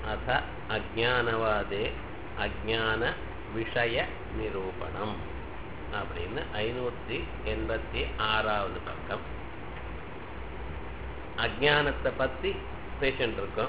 அத அஜானவாதே அஜான விஷய நிரூபணம் அப்படின்னு ஐநூற்றி எண்பத்தி ஆறாவது பக்கம் அஜானத்தை பற்றி பேசிட்டு இருக்கோம்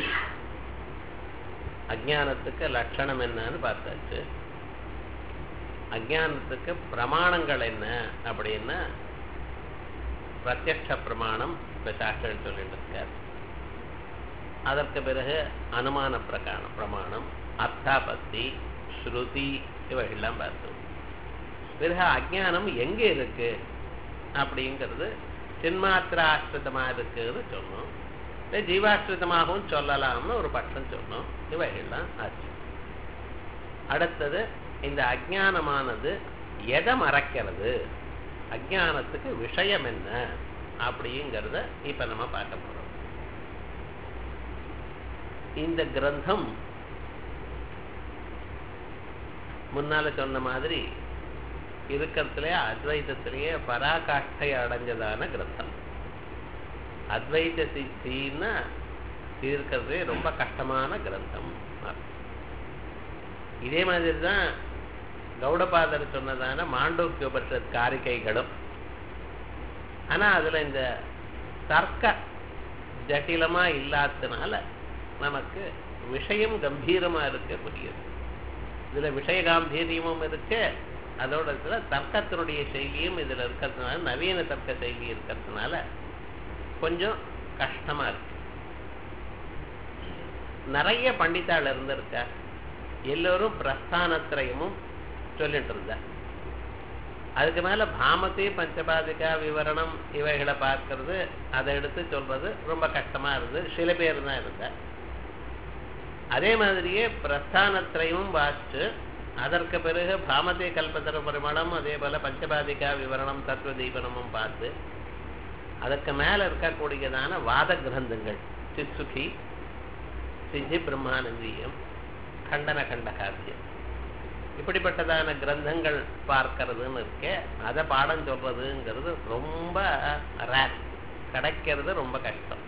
அஜானத்துக்கு லட்சணம் என்னன்னு பார்த்தாச்சு அஜானத்துக்கு பிரமாணங்கள் என்ன அப்படின்னா பிரத்யக்ஷ பிரமாணம் இப்போ சாஸ்திரம் சொல்லிட்டு இருக்கார் அதற்கு பிறகு அனுமான பிரகாணம் பிரமாணம் அர்த்தாபத்தி ஸ்ருதி இவைகள்லாம் பார்த்தோம் பிறகு அஜானம் எங்கே இருக்கு அப்படிங்கிறது சின்மாத்திர ஆசிரிதமாக இருக்குன்னு சொன்னோம் இல்லை ஜீவாசிரிதமாகவும் சொல்லலாம்னு ஒரு பட்சம் சொன்னோம் இவைகள்லாம் ஆச்சு அடுத்தது இந்த அஜானமானது எதை மறைக்கிறது அஜானத்துக்கு விஷயம் என்ன அப்படிங்கிறத இப்ப நம்ம பார்க்க போறோம் இந்த கிரந்தம் முன்னால சொன்ன மாதிரி இருக்கிறதுலே அத்வைதத்திலேயே பராகாஷ்டை அடைஞ்சதான கிரந்தம் அத்வைத சித்தின்னா இருக்கிறதே ரொம்ப கஷ்டமான கிரந்தம் இதே மாதிரி தான் கௌடபாதர் சொன்னதான மாண்டோக்கிய உபனிஷத் காரிகைகளும் ஆனா அதுல இந்த தர்க்க ஜட்டிலமா இல்லாததுனால நமக்கு விஷயம் கம்பீரமா இருக்க புரியுது இதுல விஷய காம்பீரியமும் இருக்கு அதோட இதுல தர்க்கத்தினுடைய செயலியும் இதுல இருக்கிறதுனால நவீன தர்க்க செயலி இருக்கிறதுனால கொஞ்சம் கஷ்டமா இருக்கு நிறைய பண்டிதாள் இருந்திருக்கா எல்லோரும் பிரஸ்தானத்திரயமும் சொல்லிட்டு இருந்தார் அதுக்கு மேல பாமதி பஞ்சபாதிகா விவரணம் இவைகளை பார்க்கறது அதை எடுத்து சொல்றது ரொம்ப கஷ்டமா இருந்தது சில பேர் தான் இருந்த அதே மாதிரியே பிரஸ்தானத்திரையும் வாசிச்சு அதற்கு பிறகு பாமதி கல்பத்தர பரிமளம் அதே போல பஞ்சபாதிகா விவரணம் தத்துவ தீபனமும் பார்த்து அதற்கு மேல இருக்கக்கூடியதான வாத கிரந்தங்கள் சித்சுகி சித்தி பிரம்மானந்தியம் கண்டன கண்ட காவியம் இப்படிப்பட்டதான கிரந்தங்கள் பார்க்கறதுன்னு இருக்கே அதை பாடம் சொல்றதுங்கிறது ரொம்ப ரேர் கிடைக்கிறது ரொம்ப கஷ்டம்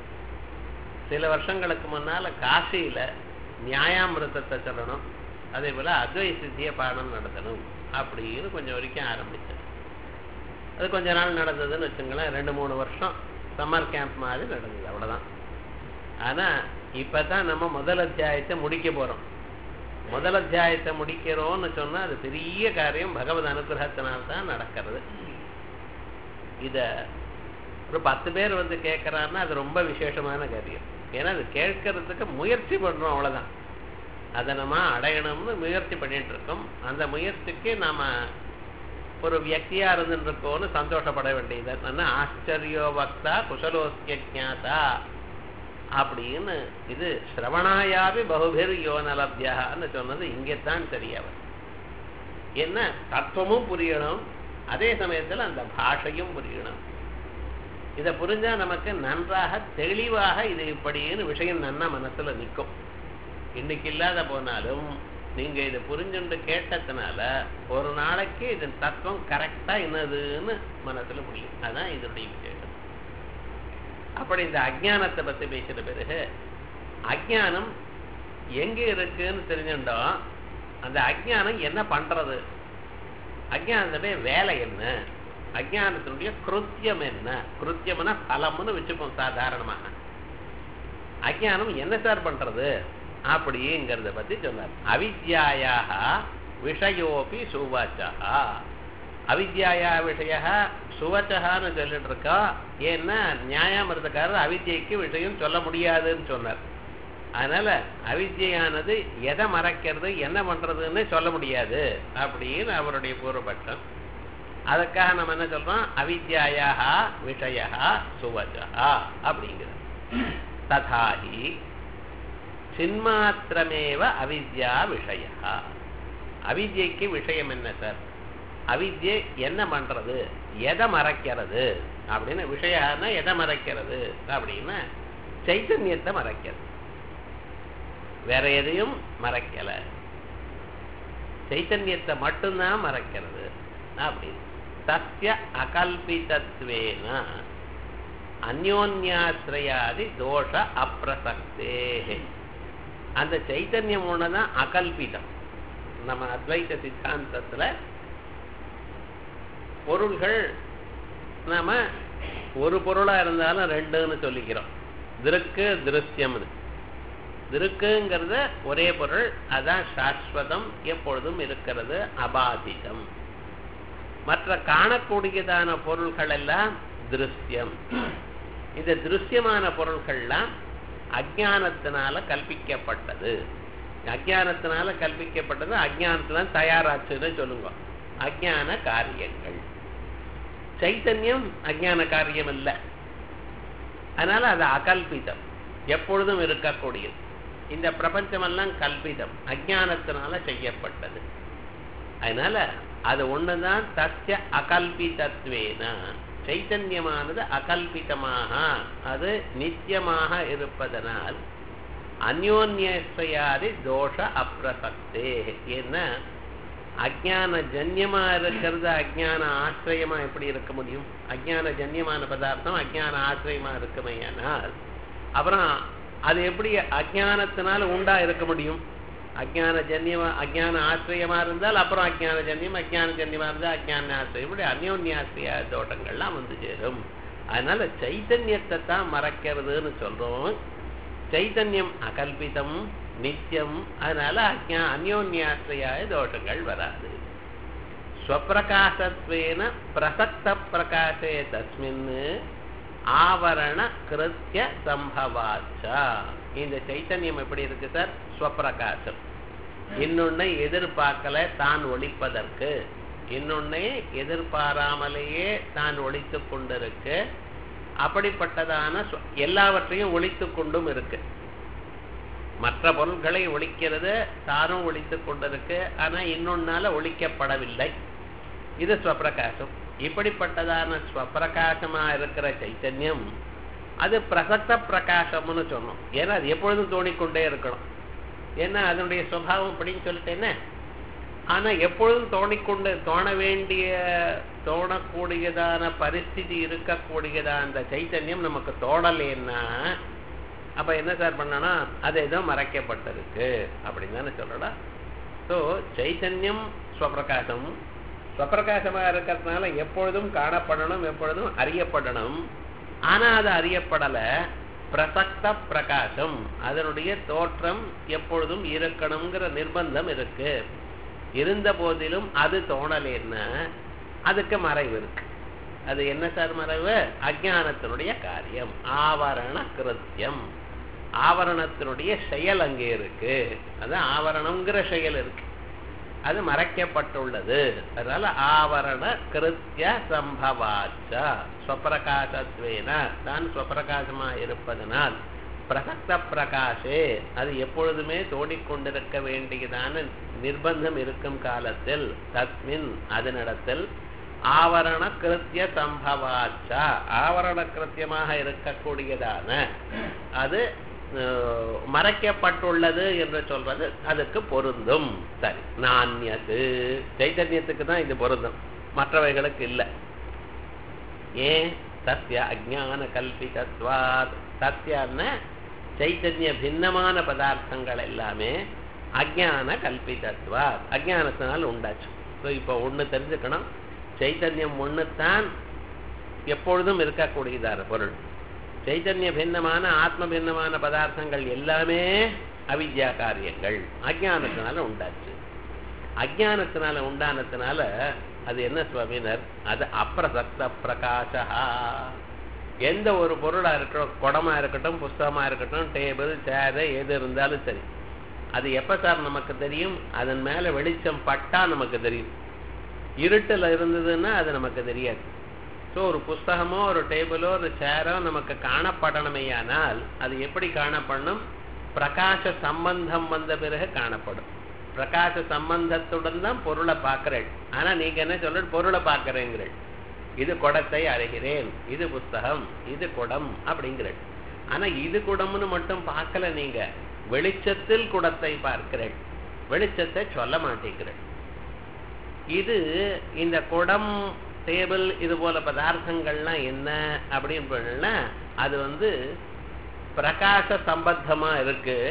சில வருஷங்களுக்கு முன்னால காசியில நியாயாமிரதத்தை சொல்லணும் அதே போல அத்வை சித்திய பாடம் நடத்தணும் அப்படின்னு கொஞ்சம் வரைக்கும் ஆரம்பிச்சேன் அது கொஞ்ச நாள் நடந்ததுன்னு வச்சுங்களேன் ரெண்டு மூணு வருஷம் சம்மர் கேம்ப் மாதிரி நடந்தது அவ்வளவுதான் ஆனா இப்பதான் நம்ம முதல் அத்தியாயத்தை முடிக்க போறோம் முதல் அத்தியாயத்தை முடிக்கிறோம்னு சொன்னா அது பெரிய காரியம் பகவத் அனுகிரகத்தினால்தான் நடக்கிறது இத ஒரு பத்து பேர் வந்து கேட்கறாருன்னா அது ரொம்ப விசேஷமான காரியம் ஏன்னா அது கேட்கறதுக்கு முயற்சி பண்றோம் அவ்வளவுதான் அதை நம்ம அடையணும்னு முயற்சி பண்ணிட்டு இருக்கோம் அந்த முயற்சிக்கு நாம ஒரு வியக்தியா இருந்துட்டு இருக்கோம்னு சந்தோஷப்பட வேண்டியது ஆச்சரியோ வக்தா குசலோஸ்ய ஜாதா அப்படின்னு இது சிரவணாயாவி பகுபேர் யோனலபியான்னு சொன்னது இங்கேத்தான் தெரியவர் என்ன தத்துவமும் புரியணும் அதே சமயத்தில் அந்த பாஷையும் புரியணும் இதை புரிஞ்சா நமக்கு நன்றாக தெளிவாக இது இப்படின்னு விஷயம் நன்னா மனசுல நிற்கும் இன்னைக்கு இல்லாத போனாலும் நீங்க இதை புரிஞ்சுண்டு கேட்டதுனால ஒரு நாளைக்கு இது தத்துவம் கரெக்டா என்னதுன்னு மனசுல புரியும் அதான் இதனுடைய விசேஷம் அப்படி இந்த அஜானத்தை பத்தி பேசின பிறகு அஜானம் எங்க இருக்குன்னு தெரிஞ்சுட்டோம் அந்த அஜானம் என்ன பண்றது அஜானத்துடைய வேலை என்ன அஜானத்தினுடைய கிருத்தியம் என்ன கிருத்தியம்னா பலம்னு வச்சுப்போம் சாதாரணமாக அஜானம் என்ன சார் பண்றது அப்படிங்கிறத பத்தி சொன்னார் அவித்யாயாக விஷயோபி சுவச்சா அவித்யாயா விஷய சுவச்சகான்னு சொல்லிட்டு இருக்கா ஏன்னா நியாயமிருதக்காரர் அவித்யைக்கு விஷயம் சொல்ல முடியாதுன்னு சொன்னார் அதனால அவித்யானது எதை மறைக்கிறது என்ன பண்றதுன்னு சொல்ல முடியாது அப்படின்னு அவருடைய பூர்வபட்சம் அதுக்காக நம்ம என்ன சொல்றோம் அவித்யாயாக விஷய சுவச்சா அப்படிங்கிறது ததாகி சின்மாத்திரமேவ அவித்யா விஷய அவித்யைக்கு விஷயம் என்ன சார் அவித்யை என்ன பண்றது எதை மறைக்கிறது அப்படின்னு விஷயம்னா எதை மறைக்கிறது அப்படின்னா சைத்தன்யத்தை மறைக்கிறது வேற எதையும் மறைக்கல சைத்தன்யத்தை மட்டும்தான் மறைக்கிறது அப்படின்னு தஸ்ய அகல்பிதத்வேன அந்யோன்யாசிரயாதி தோஷ அப்பிரசக்தே அந்த சைத்தன்யம் ஒண்ணுதான் அகல்பிதம் நம்ம அத்வைத சித்தாந்தத்துல பொருள்கள் நாம ஒரு பொருளா இருந்தாலும் ரெண்டுன்னு சொல்லிக்கிறோம் திருக்கு திருஷ்யம்னு திருக்குங்கிறத ஒரே பொருள் அதான் சாஸ்வதம் எப்பொழுதும் இருக்கிறது அபாதிதம் மற்ற காணக்கூடியதான பொருள்கள் எல்லாம் திருஷ்யம் இந்த திருஷ்யமான பொருள்கள்லாம் அஜானத்தினால கல்பிக்கப்பட்டது அஜானத்தினால கல்பிக்கப்பட்டது அஜானத்துல தயாராச்சுன்னு சொல்லுங்க அஜான காரியங்கள் சைத்தன்யம் அஜான காரியம் இல்லை அதனால அது அகல்பிதம் எப்பொழுதும் இருக்கக்கூடியது இந்த பிரபஞ்சமெல்லாம் கல்பிதம் அஜானத்தினால செய்யப்பட்டது அதனால அது ஒண்ணுதான் தஸ்ய அகல்பிதத்வேன சைத்தன்யமானது அகல்பிதமாக அது நித்தியமாக இருப்பதனால் அந்யோன்யஸ்வயாதி தோஷ அப்பிரசக்தே என்ன அஜான ஜன்யமா இருக்கிறது அஜான ஆசிரியமா எப்படி இருக்க முடியும் அஜான ஜன்யமான பதார்த்தம் அஜான ஆசிரியமா இருக்குமையானால் அப்புறம் அது எப்படி அஜானத்தினால உண்டா இருக்க முடியும் அஜான ஜன்யமா அஜான ஆசிரியமா இருந்தால் அப்புறம் அஜான ஜன்யம் அஜான ஜன்யமா இருந்தால் அஜான ஆசிரியம் இப்படி அந்யோன்யாசிரிய தோட்டங்கள்லாம் வந்து சேரும் அதனால சைத்தன்யத்தை தான் மறைக்கிறதுன்னு சொல்றோம் சைத்தன்யம் அகல்பிதம் நித்தியம் அதனால அஜா அந்யோன்யாசிரியாய தோஷங்கள் வராது ஸ்வப்பிரகாசத்வேன பிரசக்த பிரகாசே தஸ்மின் ஆவரண கிருத்திய சம்பவாச்சா இந்த சைத்தன்யம் எப்படி இருக்கு சார் ஸ்வப்பிரகாசம் இன்னொன்னை எதிர்பார்க்கல தான் ஒழிப்பதற்கு இன்னொன்னை எதிர்பாராமலேயே தான் ஒழித்து கொண்டிருக்கு அப்படிப்பட்டதான எல்லாவற்றையும் ஒழித்து கொண்டும் இருக்கு மற்ற பொருள்களை ஒழிக்கிறது தானும் ஒழித்து கொண்டிருக்கு ஆனா இன்னொன்னால ஒழிக்கப்படவில்லை இது ஸ்வப்பிரகாசம் இப்படிப்பட்டதான ஸ்வப்பிரகாசமா இருக்கிற சைத்தன்யம் அது பிரசக்த பிரகாசம்னு சொன்னோம் ஏன்னா அது எப்பொழுதும் தோணிக்கொண்டே இருக்கணும் ஏன்னா அதனுடைய சுவாவம் அப்படின்னு சொல்லிட்டேன்னு ஆனா எப்பொழுதும் தோணிக்கொண்டு தோண வேண்டிய தோணக்கூடியதான பரிஸ்திதி இருக்கக்கூடியதான அந்த சைத்தன்யம் நமக்கு தோணலைன்னா அப்ப என்ன சார் பண்ணணும் அது ஏதோ மறைக்கப்பட்டிருக்கு அப்படின்னு தானே சொல்லலாம் ஸோ சைத்தன்யம் ஸ்வப்பிரகாசம் ஸ்வப்பிரகாசமா இருக்கிறதுனால எப்பொழுதும் காணப்படணும் எப்பொழுதும் அறியப்படணும் ஆனா அது அறியப்படல பிரசக்த பிரகாசம் அதனுடைய தோற்றம் எப்பொழுதும் இருக்கணுங்கிற நிர்பந்தம் இருக்கு இருந்த போதிலும் அது தோணலேன்னா அதுக்கு மறைவு இருக்கு அது என்ன சார் மறைவு அஜானத்தினுடைய காரியம் ஆவரண கிருத்தியம் ஆவரணத்தினுடைய செயல் அங்கே இருக்கு அது ஆவரணம்ங்கிற செயல் இருக்கு அது மறைக்கப்பட்டுள்ளது அதனால ஆவரண கிருத்திய சம்பவாச்ச ஸ்வப்பிரகாசத்வேன தான் ஸ்வப்பிரகாசமா இருப்பதனால் பிரசக்த பிரகாஷே அது எப்பொழுதுமே தோடிக்கொண்டிருக்க வேண்டியதான நிர்பந்தம் இருக்கும் காலத்தில் தஸ்மின் அதனிடத்தில் ஆவரண கிருத்திய சம்பவாச்சா ஆவரண கிருத்தியமாக இருக்கக்கூடியதான அது மறைக்கப்பட்டுள்ளது என்று சொல்றது அதுக்கு பொருந்தும் சரி நான்யது சைத்தன்யத்துக்கு தான் இது பொருந்தும் மற்றவைகளுக்கு இல்லை ஏன் சத்ய அஜான கல்பிதத்வாத் சத்யான்ன சைத்தன்ய பின்னமான பதார்த்தங்கள் எல்லாமே அஜான கல்பிதத்வாத் அஜானத்தினால் உண்டாச்சு ஸோ இப்போ ஒன்று தெரிஞ்சுக்கணும் சைத்தன்யம் ஒன்று தான் எப்பொழுதும் இருக்கக்கூடியதான பொருள் சைத்தன்ய பின்னமான ஆத்ம பின்னமான பதார்த்தங்கள் எல்லாமே அவித்யா காரியங்கள் அஜானத்தினால உண்டாச்சு அஜானத்தினால உண்டானத்தினால அது என்ன சுவாமினர் அது அப்பிரசக்த பிரகாசா எந்த ஒரு பொருளா இருக்கட்டும் குடமா இருக்கட்டும் புஸ்தகமா இருக்கட்டும் டேபிள் சேரு எது இருந்தாலும் சரி அது எப்ப சார் நமக்கு தெரியும் அதன் மேல வெளிச்சம் பட்டா நமக்கு தெரியும் இருட்டில் இருந்ததுன்னா அது நமக்கு தெரியாது ஸோ ஒரு புஸ்தகமோ ஒரு டேபிளோ ஒரு சேரோ நமக்கு காணப்படணுமையானால் அது எப்படி காணப்படணும் பிரகாச சம்பந்தம் வந்த பிறகு காணப்படும் பிரகாச சம்பந்தத்துடன் தான் பொருளை பார்க்கிறேன் ஆனா நீங்க என்ன சொல்ற பொருளை பார்க்கிறேங்கிறேன் இது குடத்தை அறிகிறேன் இது புஸ்தகம் இது குடம் அப்படிங்கிறேன் ஆனா இது குடம்னு மட்டும் பார்க்கல நீங்க வெளிச்சத்தில் குடத்தை பார்க்கிறேன் வெளிச்சத்தை சொல்ல மாட்டேங்கிறேன் இது இந்த குடம் டேபிள் இது போல பதார்த்தங்கள்லாம் என்ன அப்படின்னு அது வந்து பிரகாச சம்பத்தமா இருக்கு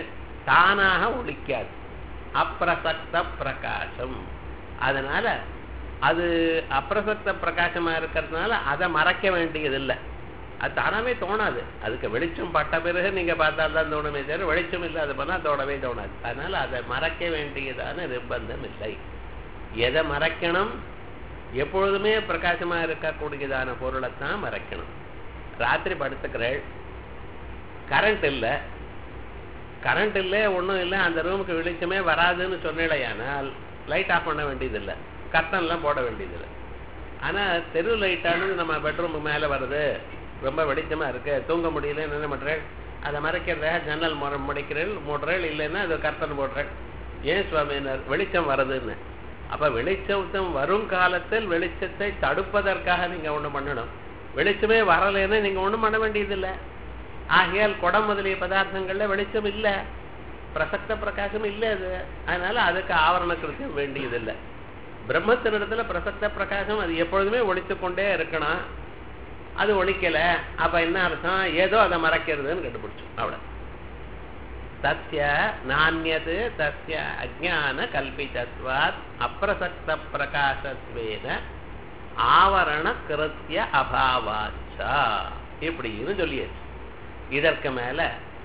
தானாக ஒழிக்காது அப்பிரசக்த பிரகாசம் அதனால அது அப்பிரசக்த பிரகாசமா இருக்கிறதுனால அதை மறைக்க வேண்டியதில்லை அது தானாவே தோணாது அதுக்கு வெளிச்சம் பட்ட பிறகு நீங்க பார்த்தா தான் தோணுமே தவிர வெளிச்சம் இல்லாத போனா தோணவே தோணாது அதனால அதை மறைக்க வேண்டியதான நிர்பந்தம் இல்லை எதை மறைக்கணும் எப்பொழுதுமே பிரகாசமா இருக்கக்கூடியதான பொருளைத்தான் மறைக்கணும் ராத்திரி படுத்துக்கிறேள் கரண்ட் இல்லை கரண்ட் இல்லை ஒன்றும் இல்லை அந்த ரூமுக்கு வெளிச்சமே வராதுன்னு சொன்னேடையானால் லைட் ஆஃப் பண்ண வேண்டியதில்லை கர்ட்டன்லாம் போட வேண்டியதில்லை ஆனால் தெரு லைட்டானது நம்ம பெட்ரூமுக்கு மேலே வருது ரொம்ப வெளிச்சமாக இருக்கு தூங்க முடியல என்ன பண்ணுறேன் அதை மறைக்கிறத ஜன்னல் முறை முடிக்கிறேன் மூடுறேன் இல்லைன்னா அது கர்த்தன் போடுறேன் ஏன் சுவாமியினர் வெளிச்சம் வருதுன்னு அப்போ வெளிச்சம் வரும் காலத்தில் வெளிச்சத்தை தடுப்பதற்காக நீங்கள் ஒன்று பண்ணணும் வெளிச்சமே வரலைன்னா நீங்கள் ஒன்றும் பண்ண வேண்டியதில்லை ஆகையால் குடம் முதலிய பதார்த்தங்கள்ல வெளிச்சம் இல்லை பிரசக்த பிரகாசம் இல்லை அது அதனால அதுக்கு ஆவரண கிருத்தியம் வேண்டியதில்லை பிரம்மத்தினிடத்துல பிரசக்த பிரகாசம் அது எப்பொழுதுமே ஒழித்து கொண்டே இருக்கணும் அது ஒழிக்கல அப்ப என்ன அர்த்தம் ஏதோ அதை மறைக்கிறதுன்னு கண்டுபிடிச்சோம் அவ்வளவு தஸ்ய நானியது தஸ்ய அஜான கல்பிதத்வாத் அப்பிரசக்த பிரகாசத்வேன ஆவரண கிருத்திய அபாவாச்சா இப்படின்னு சொல்லியாச்சு இதற்கு மேல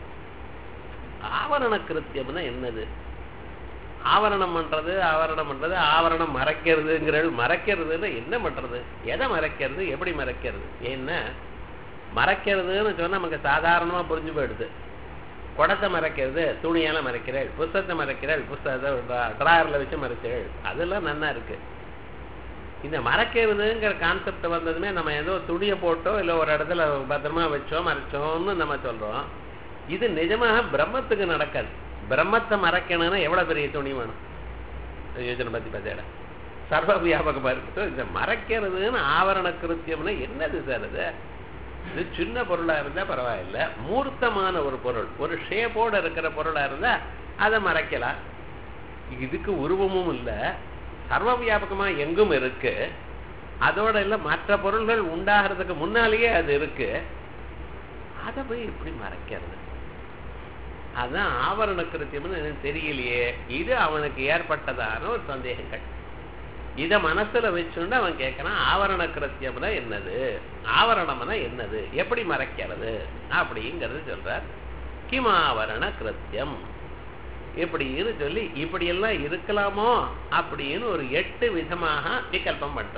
ஆவரண கிருத்தியம்னா என்னது ஆவரணம் பண்றது ஆவரணம் பண்றது ஆவரணம் மறைக்கிறதுங்கிற மறைக்கிறதுன்னு என்ன பண்றது எதை மறைக்கிறது எப்படி மறைக்கிறது ஏன்னா மறைக்கிறதுன்னு சொன்னா நமக்கு சாதாரணமா புரிஞ்சு போயிடுது குடத்தை மறைக்கிறது துணியால மறைக்கிறேள் புஸ்தகத்தை மறைக்கிறேள் புஸ்தகத்தை ட்ராயர்ல வச்சு மறைச்சேள் அதெல்லாம் நன்னா இருக்கு இந்த மறைக்கிறதுங்கிற கான்செப்ட் வந்ததுமே நம்ம ஏதோ துணியை போட்டோ இல்லை ஒரு இடத்துல பத்திரமா வச்சோம் மறைச்சோம்னு நம்ம சொல்றோம் இது நிஜமாக பிரம்மத்துக்கு நடக்காது பிரம்மத்தை மறைக்கணும்னா எவ்வளவு பெரிய துணி வேணும் யோஜனை பத்தி பார்த்தேடா சர்வ வியாபகமா இருக்கட்டும் இந்த மறைக்கிறதுன்னு ஆவரண கிருத்தியம்னா என்னது சார் அது இது சின்ன பொருளா இருந்தா பரவாயில்ல மூர்த்தமான ஒரு பொருள் ஒரு ஷேப்போட இருக்கிற பொருளா இருந்தா அதை மறைக்கலாம் இதுக்கு உருவமும் இல்லை சர்வ வியாபகமா எங்கும் இருக்கு அதோட இல்ல மற்ற பொருள்கள் உண்டாகிறதுக்கு முன்னாலேயே அது இருக்கு அதை போய் எப்படி மறைக்கிறது அதான் ஆவரண கிருத்தியம்னு எனக்கு தெரியலையே இது அவனுக்கு ஏற்பட்டதான ஒரு சந்தேகங்கள் இத மனசுல வச்சுண்டு அவன் கேட்கறான் ஆவரண கிருத்தியம்னா என்னது ஆவரணம்னா என்னது எப்படி மறைக்கிறது அப்படிங்கிறது சொல்றார் கிமாவரண கிருத்தியம் இப்படின்னு சொல்லி இப்படியெல்லாம் இருக்கலாமோ அப்படின்னு ஒரு எட்டு விதமாக விகல்பம் பண்ற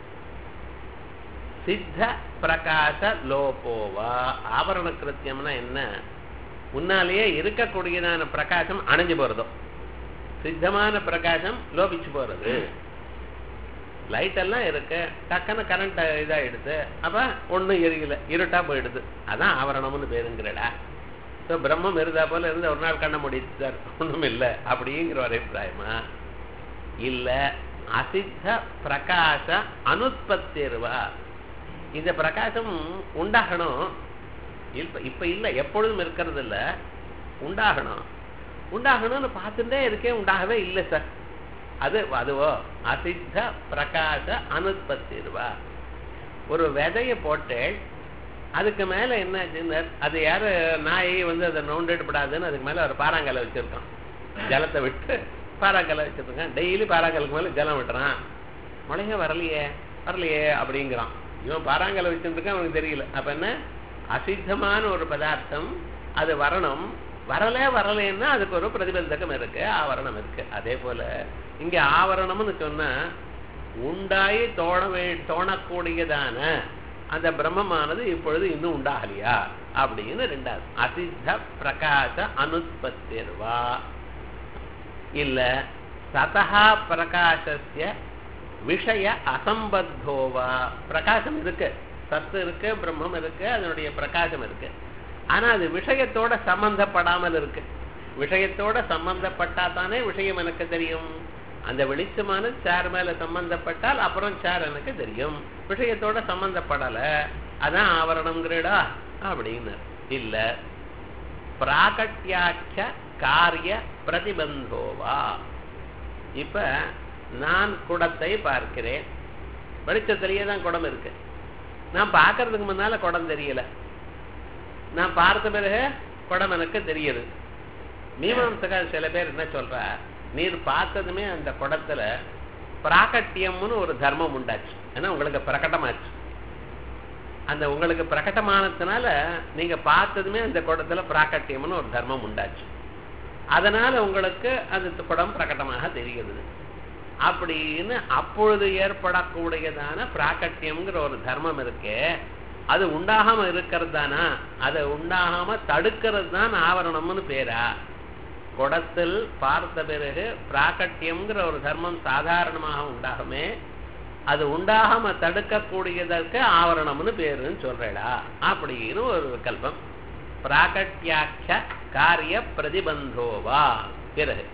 சித்த பிரகாச லோபோவா ஆவரண கிருத்தியம்னா என்ன முன்னாலேயே இருக்கக்கூடியதான பிரகாசம் அணைஞ்சு போறதும் சித்தமான பிரகாசம் லோபிச்சு போறது லைட் எல்லாம் இருக்கு டக்குன்னு கரண்ட் இதாயிடுது அப்ப ஒண்ணும் எரியல இருட்டா போயிடுது அதான் ஆவரணம்னு பேருங்கிறடா ஸோ பிரம்மம் இருந்தா போல இருந்து ஒரு நாள் கண்ண முடியுது சார் ஒண்ணும் இல்லை அப்படிங்கிற ஒரு அபிப்பிராயமா இல்ல அசித்த பிரகாச அனுத்பத்திருவா இந்த பிரகாசம் உண்டாகணும் இப்ப இப்ப இல்ல எப்பொழுதும் இருக்கிறது இல்ல உண்டாகணும் உண்டாகணும்னு பார்த்துட்டே இருக்கேன் உண்டாகவே இல்லை சார் அது அதுவோ அசித்த பிரகாச அனுத்பத்திருவா ஒரு விதைய போட்டு அதுக்கு மேல என்ன அது யாரு நாயை வந்து அதை நோண்டிடப்படாதுன்னு அதுக்கு மேல ஒரு பாறாங்கலை வச்சிருக்கான் ஜலத்தை விட்டு பாறாங்கலை வச்சிருக்கான் டெய்லி பாறாங்கலுக்கு மேல ஜலம் விட்டுறான் மழையே வரலையே வரலையே அப்படிங்கிறான் இவன் பாறாங்கலை வச்சிருக்கான் அவனுக்கு தெரியல அப்ப என்ன அசித்தமான ஒரு பதார்த்தம் அது வரணும் வரல வரலன்னா அதுக்கு ஒரு பிரதிபந்தகம் இருக்கு ஆவரணம் இருக்கு அதே போல இங்க ஆவரணம்னு சொன்னா உண்டாயி தோண தோணக்கூடியதான அந்த பிரம்மமானது இப்பொழுது இன்னும் உண்டாகலையா அப்படின்னு ரெண்டாவது அசித்த பிரகாச அனுத்பத்திர்வா இல்ல சதா பிரகாசஸ்ய விஷய அசம்பத்தோவா பிரகாசம் இருக்கு சத்து இருக்கு பிரம்மம் இருக்கு அதனுடைய பிரகாசம் இருக்கு ஆனா அது விஷயத்தோட சம்பந்தப்படாமல் இருக்கு விஷயத்தோட சம்பந்தப்பட்டா தானே விஷயம் எனக்கு தெரியும் அந்த வெளிச்சமான சேர் மேல சம்பந்தப்பட்டால் அப்புறம் சேர் எனக்கு தெரியும் விஷயத்தோட சம்பந்தப்படல அதான் ஆவரணம்ங்கிறடா அப்படின்னு இல்ல பிராகட்யாட்ச காரிய பிரதிபந்தோவா இப்ப நான் குடத்தை பார்க்கிறேன் வெளிச்சத்திலேயே தான் குடம் இருக்கு நான் பார்க்கறதுக்கு முன்னால குடம் தெரியல நான் பார்த்த பிறகு குடம் எனக்கு தெரியுது மீமாம்சகால் சில பேர் என்ன சொல்றா நீர் பார்த்ததுமே அந்த குடத்துல பிராகட்டியம்னு ஒரு தர்மம் உண்டாச்சு ஏன்னா உங்களுக்கு பிரகடமாச்சு அந்த உங்களுக்கு பிரகடமானதுனால நீங்க பார்த்ததுமே அந்த குடத்துல பிராகட்டியம்னு ஒரு தர்மம் உண்டாச்சு அதனால உங்களுக்கு அந்த குடம் பிரகடமாக தெரிகிறது அப்படின்னு அப்பொழுது ஏற்படக்கூடியதான பிராகட்டியம்ங்கிற ஒரு தர்மம் இருக்கே அது உண்டாகாம இருக்கிறது தானா அதை உண்டாகாம தடுக்கிறது தான் ஆவரணம்னு பேரா குடத்தில் பார்த்த பிறகு பிராகட்டியம்ங்கிற ஒரு தர்மம் சாதாரணமாக உண்டாகுமே அது உண்டாகாம தடுக்கக்கூடியதற்கு ஆவரணம்னு பேருன்னு சொல்றா அப்படின்னு ஒரு விகல்பம் பிராகட்டியாட்ச காரிய பிரதிபந்தோவா பிறகு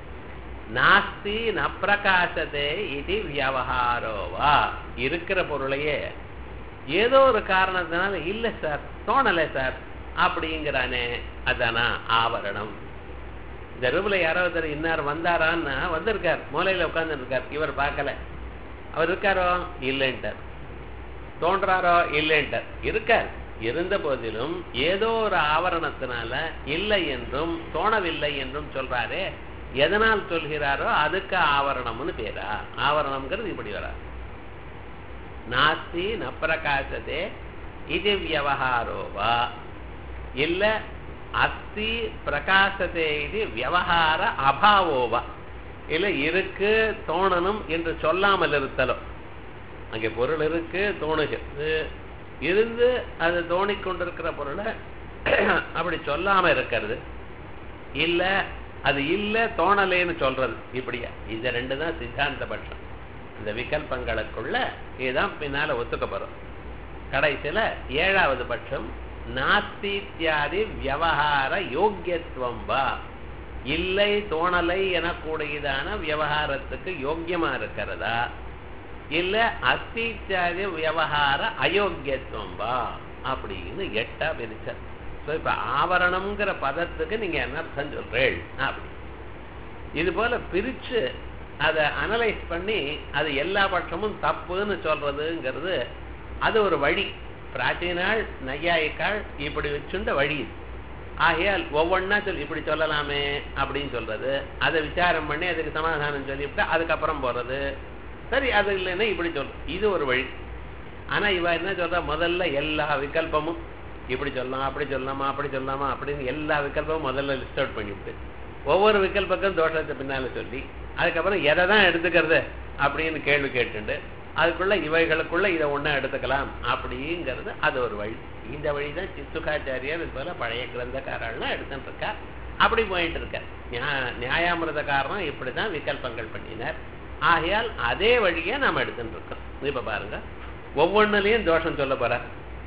நாஸ்தி ந பிரகாசத்தே இது வியவகாரோவா இருக்கிற பொருளையே ஏதோ ஒரு காரணத்தினால இல்லை சார் தோணலை சார் அப்படிங்கிறானே அதானா ஆவரணம் இந்த ரூபில் யாராவது இன்னார் வந்தாரான்னா வந்திருக்கார் மூலையில் உட்கார்ந்து இருக்கார் இவர் பார்க்கல அவர் இருக்காரோ இல்லைன்ட்டார் தோன்றாரோ இல்லைன்ட்டார் இருக்கார் இருந்த போதிலும் ஏதோ ஒரு ஆவரணத்தினால இல்லை என்றும் தோணவில்லை என்றும் சொல்றாரே எதனால் சொல்கிறாரோ அதுக்கு ஆவரணம்னு பேரா ஆவரணம்ங்கிறது இப்படி வரா நாஸ்தி ந பிரகாசத்தே இது வியவஹாரோவா இல்ல அஸ்தி பிரகாசத்தே இது வியவஹார அபாவோவா இல்ல இருக்கு தோணணும் என்று சொல்லாமல் இருத்தலும் அங்கே பொருள் இருக்கு தோணுகிறது இருந்து அது தோணிக்கொண்டிருக்கிற பொருளை அப்படி சொல்லாம இருக்கிறது இல்ல அது இல்ல தோணலேன்னு சொல்றது இப்படியா இந்த ரெண்டு தான் சித்தாந்த பட்சம் இந்த விகல்பங்களுக்குள்ள இதுதான் பின்னால ஒத்துக்க போறோம் கடைசியில ஏழாவது பட்சம் நாஸ்தித்யாதி வியவகார யோக்கியத்துவம் வா இல்லை தோணலை எனக்கூடியதான விவகாரத்துக்கு யோக்கியமா இருக்கிறதா இல்ல அஸ்தித்யாதி விவகார அயோக்கியத்துவம் வா அப்படின்னு எட்டா பிரிச்சார் ஸோ இப்ப ஆவரணம்ங்கிற பதத்துக்கு நீங்க என்ன அர்த்தம் சொல்றேள் அப்படி இது போல பிரிச்சு அதை அனலைஸ் பண்ணி அது எல்லா பட்சமும் தப்புன்னு சொல்றதுங்கிறது அது ஒரு வழி பிராச்சீனாள் நையாயிக்காள் இப்படி வச்சுண்ட வழி இது ஆகையால் ஒவ்வொன்றா சொல்லி இப்படி சொல்லலாமே அப்படின்னு சொல்றது அதை விசாரம் பண்ணி அதுக்கு சமாதானம் சொல்லிவிட்டு அதுக்கப்புறம் போறது சரி அது இல்லைன்னா இப்படி சொல்றது இது ஒரு வழி ஆனா இவ என்ன சொல்றா முதல்ல எல்லா விகல்பமும் இப்படி சொல்லலாம் அப்படி சொல்லலாமா அப்படி சொல்லலாமா அப்படின்னு எல்லா விகல்பமும் முதல்ல லிஸ்ட் அவுட் பண்ணிவிட்டு ஒவ்வொரு விகல்பக்கும் தோஷத்தை பின்னால சொல்லி அதுக்கப்புறம் எதை தான் எடுத்துக்கிறது அப்படின்னு கேள்வி கேட்டுண்டு அதுக்குள்ள இவைகளுக்குள்ள இதை ஒன்றா எடுத்துக்கலாம் அப்படிங்கிறது அது ஒரு வழி இந்த வழி தான் சித்துக்காச்சாரியார் இது போல பழைய கிரந்தக்காரெல்லாம் எடுத்துட்டு இருக்கா அப்படி போயிட்டு இருக்க நியாயாமிரதக்காரனும் இப்படி தான் விகல்பங்கள் பண்ணினார் ஆகையால் அதே வழியை நாம் எடுத்துட்டு இருக்கோம் இப்ப பாருங்க ஒவ்வொன்றுலையும் தோஷம் சொல்ல போற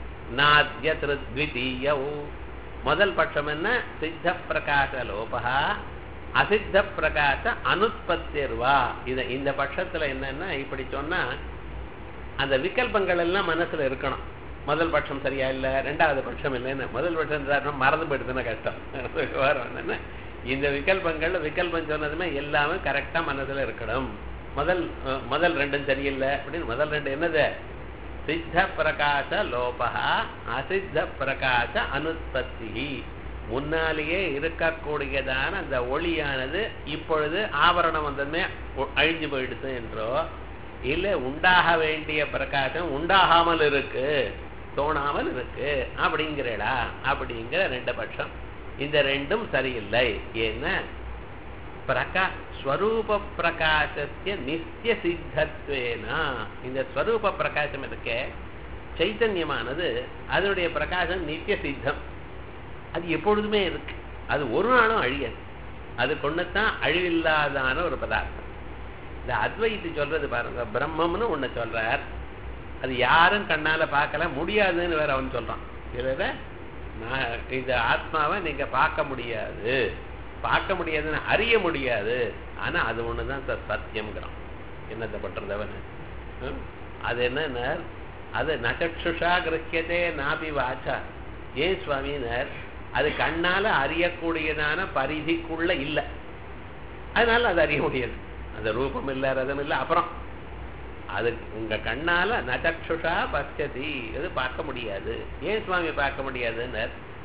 நாத்யத்விதீயவு முதல் பட்சம் என்ன சித்த பிரகாச லோபா அசித்த பிரகாச அனுத்பத்திர்வா இத இந்த பட்சத்துல என்னன்னா இப்படி சொன்னா அந்த விகல்பங்கள் எல்லாம் மனசுல இருக்கணும் முதல் பட்சம் சரியா இல்ல ரெண்டாவது பட்சம் இல்லைன்னு முதல் பட்சம் மறந்து போயிடுதுன்னா கஷ்டம் விவகாரம் என்னன்னா இந்த விகல்பங்கள் விகல்பம் சொன்னதுமே எல்லாமே கரெக்டா மனசுல இருக்கணும் முதல் முதல் ரெண்டும் சரியில்லை அப்படின்னு முதல் ரெண்டு என்னது சித்த பிரகாச லோபா அசித்த பிரகாச அனுத்பத்தி முன்னாலேயே இருக்கக்கூடியதான அந்த ஒளியானது இப்பொழுது ஆவரணம் வந்ததுமே அழிஞ்சு போயிடுது என்றோ இல்ல உண்டாக வேண்டிய பிரகாசம் உண்டாகாமல் இருக்கு தோணாமல் இருக்கு அப்படிங்கிறடா அப்படிங்கிற ரெண்டு பட்சம் இந்த ரெண்டும் சரியில்லை ஏன்னா பிரகா ஸ்வரூப பிரகாசத்திய நித்திய சித்தத்வேனா இந்த ஸ்வரூப பிரகாசம் இருக்கே சைத்தன்யமானது அதனுடைய பிரகாசம் நித்திய சித்தம் அது எப்பொழுதுமே இருக்கு அது ஒரு நாளும் அழியாது அது கொண்டுதான் அழிவில்லாதான ஒரு பதார்த்தம் இந்த அத்வைத்து சொல்றது பாருங்க பிரம்மம்னு ஒண்ணு சொல்றார் அது யாரும் கண்ணால பார்க்கல முடியாதுன்னு வேற அவன் சொல்றான் இதுல நான் இந்த ஆத்மாவை நீங்க பார்க்க முடியாது பார்க்க முடியாதுன்னு அறிய முடியாது ஆனா அது ஒண்ணுதான் சத்தியம்ங்கிறான் என்னத்தை பண்றது அவனு அது என்ன அது நச்சக்ஷுஷா கிரகியதே நாபி வாச்சா ஏன் சுவாமினர் அது கண்ணால அறியக்கூடியதான பரிதிக்குள்ள இல்லை அதனால அது அறிய முடியாது அந்த ரூபம் இல்லை ரதம் இல்லை அப்புறம் அது உங்க கண்ணால நச்சக்ஷுஷா பச்சதி அது பார்க்க முடியாது ஏன் சுவாமி பார்க்க முடியாதுன்னு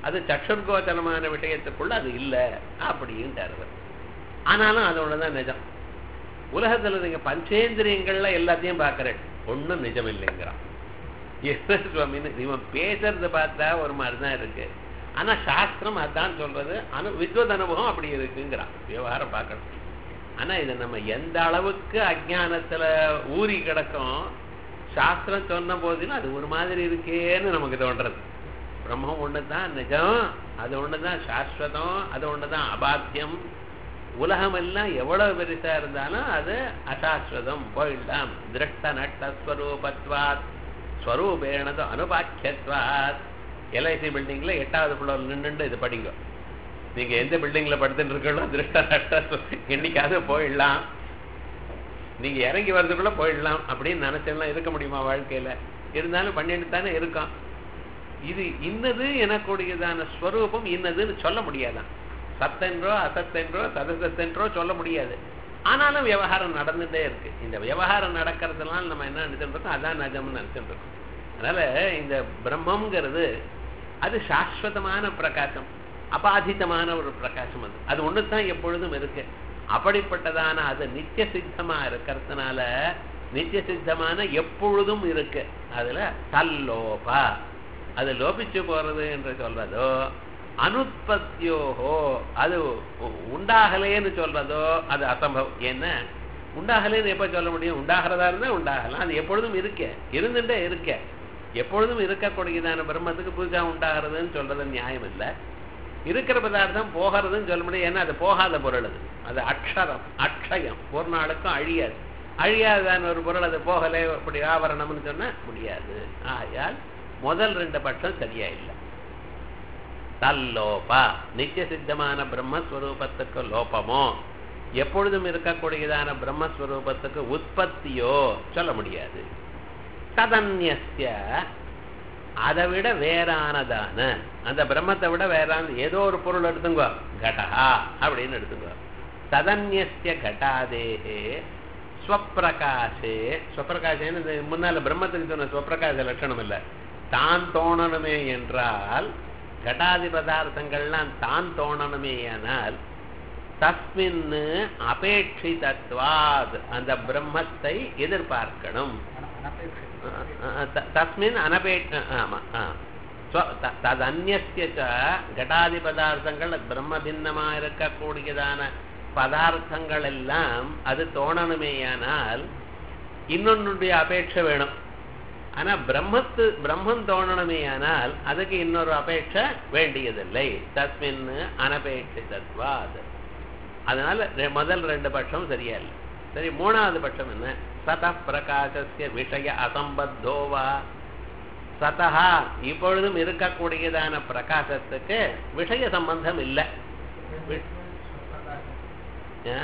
அது சக்ஷுர்கோச்சரமான விஷயத்துக்குள்ள அது இல்லை அப்படின்ட்டார் அவர். ஆனாலும் அதோட தான் நிஜம் உலகத்துல நீங்க பஞ்சேந்திரியங்கள்ல எல்லாத்தையும் பார்க்கறேன் ஒண்ணும் நிஜம் இல்லைங்கிறான் என்ன சுவாமின்னு இவன் பேசுறத பார்த்தா ஒரு மாதிரி தான் இருக்கு ஆனா சாஸ்திரம் அதான் சொல்றது அனு வித்வத் அனுபவம் அப்படி இருக்குங்கிறான் விவகாரம் பார்க்கணும் ஆனா இது நம்ம எந்த அளவுக்கு அஜ்ஞானத்துல ஊறி கிடக்கும் சாஸ்திரம் சொன்ன போதிலும் அது ஒரு மாதிரி இருக்கேன்னு நமக்கு தோன்றது பிரம்மம் ஒண்ணுதான் நிஜம் அது ஒண்ணுதான் சாஸ்வதம் அது ஒண்ணுதான் அபாத்தியம் உலகம் எல்லாம் எவ்வளவு பெருசா இருந்தாலும் அது அசாஸ்வதம் போயிடலாம் திருஷ்ட நட்ட ஸ்வரூபத்வாத் ஸ்வரூபேணது அனுபாக்கியத்வாத் எல்ஐசி பில்டிங்ல எட்டாவது ஃப்ளோர் நின்னுண்டு இது படிங்க நீங்க எந்த பில்டிங்ல படுத்துட்டு இருக்கீங்களோ திருஷ்ட நட்ட என்னைக்காவது போயிடலாம் நீங்க இறங்கி வர்றதுக்குள்ள போயிடலாம் அப்படின்னு நினைச்செல்லாம் இருக்க முடியுமா வாழ்க்கையில இருந்தாலும் பண்ணிட்டு தானே இருக்கோம் இது இன்னது எனக்கூடியதான ஸ்வரூபம் இன்னதுன்னு சொல்ல முடியாதான் சத்தென்றோ அசத்தென்றோ சதசத்தென்றோ சொல்ல முடியாது ஆனாலும் விவகாரம் நடந்துட்டே இருக்கு இந்த விவகாரம் நடக்கிறதுனால நம்ம என்ன நினைச்சுட்டு இருக்கோம் அதான் நிஜம்னு நினைச்சுட்டு இருக்கோம் அதனால இந்த பிரம்மங்கிறது அது சாஸ்வதமான பிரகாசம் அபாதிதமான ஒரு பிரகாசம் அது அது ஒன்று தான் எப்பொழுதும் இருக்கு அப்படிப்பட்டதான அது நித்திய சித்தமா இருக்கிறதுனால நித்திய சித்தமான எப்பொழுதும் இருக்கு அதுல தல்லோபா அது லோபிச்சு போறது என்று சொல்றதோ அனுற்பத்தியோகோ அது உ- உண்டாகலேன்னு சொல்றதோ அது அசம்பவம் என்ன உண்டாகலேன்னு எப்ப சொல்ல முடியும் உண்டாகிறதா இருந்தா உண்டாகலாம் அது எப்பொழுதும் இருக்க இருந்துட்டே இருக்க எப்பொழுதும் இருக்கக்கூடியதான பிரம்மத்துக்கு புதுசா உண்டாகிறதுன்னு சொல்றது நியாயம் இல்லை இருக்கிற பதார்த்தம் போகிறதுன்னு சொல்ல முடியும் ஏன்னா அது போகாத பொருள் அது அது அக்ஷரம் அக்ஷயம் ஒரு நாளுக்கும் அழியாது அழியாததான ஒரு பொருள் அது போகலை அப்படி ஆவரணம்னு சொன்னா முடியாது ஆகையால் முதல் ரெண்டு பட்சம் சரியா இல்லை தல்லோபா நித்திய சித்தமான பிரம்மஸ்வரூபத்துக்கு லோபமோ எப்பொழுதும் இருக்கக்கூடியதான பிரம்மஸ்வரூபத்துக்கு உற்பத்தியோ சொல்ல முடியாது ததன்யஸ்ய அதை விட வேறானதான அந்த பிரம்மத்தை விட வேறான ஏதோ ஒரு பொருள் எடுத்துங்கோ கடஹா அப்படின்னு எடுத்துங்கோ ததன்யஸ்ய கட்டாதேகே ஸ்வப்பிரகாசே ஸ்வப்பிரகாசேன்னு இந்த முன்னால பிரம்மத்துக்கு சொன்ன ஸ்வப்பிரகாச லட்சணம் இல்லை தான் தோணணுமே என்றால் கடாதி பதார்த்தங்கள்லாம் தான் தோணணுமேயானால் தஸ்மின் அபேட்சிதத்வாத் அந்த பிரம்மத்தை எதிர்பார்க்கணும் த- தஸ்மின் அனபேட் ஆமா ஆ. ஸ்வ- த- ததன்யஸ்ய ச கடாதி பதார்த்தங்கள் பிரம்ம பின்னமா இருக்கக்கூடியதான பதார்த்தங்கள் எல்லாம் அது தோணணுமேயானால் இன்னொன்னுடைய அபேட்சை வேணும் ஆனா பிரம்மத்து பிரம்மம் தோணணுமேயானால் அதுக்கு இன்னொரு அபேட்சை வேண்டியதில்லை தஸ்மின் அனபேட்சிதத்வாத் அதனால ரெ- முதல் ரெண்டு பட்சம் சரியா இல்லை சரி மூணாவது பட்சம் என்ன சத பிரகாசஸ்ய விஷய அசம்பத்தோவா சதஹா இப்பொழுதும் இருக்கக்கூடியதான பிரகாசத்துக்கு விஷய சம்பந்தம் இல்லை ஆ?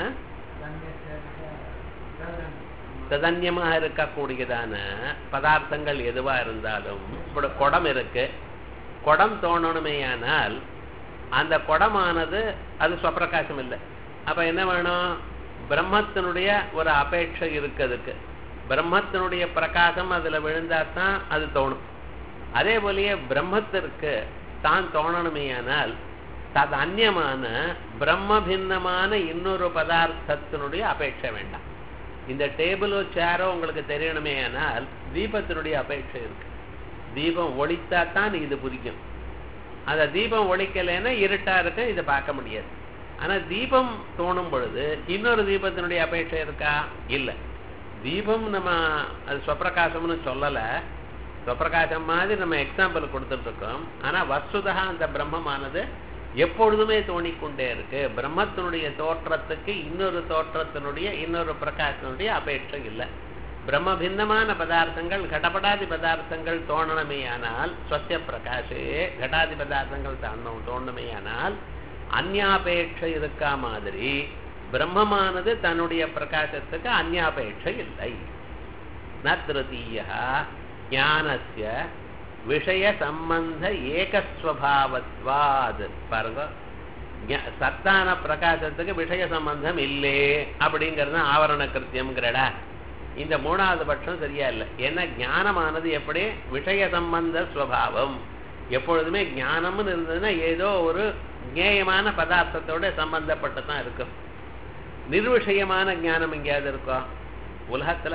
ததன்யமாக இருக்கக்கூடியதான பதார்த்தங்கள் எதுவா இருந்தாலும் இப்படி குடம் இருக்கு குடம் தோணணுமேயானால் அந்த குடமானது அது ஸ்வப்பிரகாசம் இல்லை அப்ப என்ன வேணும் பிரம்மத்தினுடைய ஒரு அபேட்சை இருக்கு அதுக்கு பிரம்மத்தினுடைய பிரகாசம் அதுல விழுந்தா தான் அது தோணும் அதே போலயே பிரம்மத்திற்கு தான் தோணணுமேயானால் தது அந்நியமான பிரம்ம பின்னமான இன்னொரு பதார்த்தத்தினுடைய அபேட்சை வேண்டாம் இந்த டேபிளோ சேரோ உங்களுக்கு தெரியணுமே ஆனால் தீபத்தினுடைய அபேட்சை இருக்கு தீபம் ஒளித்தா தான் இது புரிக்கும் அந்த தீபம் ஒழிக்கலைன்னா இருட்டா இருக்கு இதை பார்க்க முடியாது ஆனா தீபம் தோணும் பொழுது இன்னொரு தீபத்தினுடைய அபேட்சை இருக்கா இல்லை தீபம் நம்ம அது ஸ்வப்பிரகாசம்னு சொல்லலை ஸ்வப்பிரகாசம் மாதிரி நம்ம எக்ஸாம்பிள் கொடுத்துட்டு இருக்கோம் ஆனா வஸ்துதா அந்த பிரம்மமானது எப்பொழுதுமே தோணிக்கொண்டே இருக்கு பிரம்மத்தினுடைய தோற்றத்துக்கு இன்னொரு தோற்றத்தினுடைய இன்னொரு பிரகாசத்தினுடைய அபேட்சை இல்லை பிரம்ம பின்னமான பதார்த்தங்கள் கடபடாதி பதார்த்தங்கள் தோணணுமேயானால் ஸ்வசிய பிரகாஷே கடாதி பதார்த்தங்கள் தாண்டணும் தோணணுமேயானால் அந்யாபேட்சை இருக்கா மாதிரி பிரம்மமானது தன்னுடைய பிரகாசத்துக்கு அந்யாபேட்சை இல்லை ந திருத்தீய ஞானஸ்ய விஷய சம்பந்த ஏகஸ்வபாவத்வாத் பாருங்க ஞ- சத்தான பிரகாசத்துக்கு விஷய சம்பந்தம் இல்லே அப்படிங்கிறது ஆவரண கிருத்தியம்ங்கிறடா இந்த மூணாவது பட்சம் சரியா இல்லை ஏன்னா ஞானமானது எப்படி விஷய சம்பந்த ஸ்வபாவம் எப்பொழுதுமே ஞானம்னு இருந்ததுன்னா ஏதோ ஒரு ஞேயமான பதார்த்தத்தோட சம்பந்தப்பட்டு தான் இருக்கும் நிர்விஷயமான ஞானம் எங்கேயாவது இருக்கோ உலகத்துல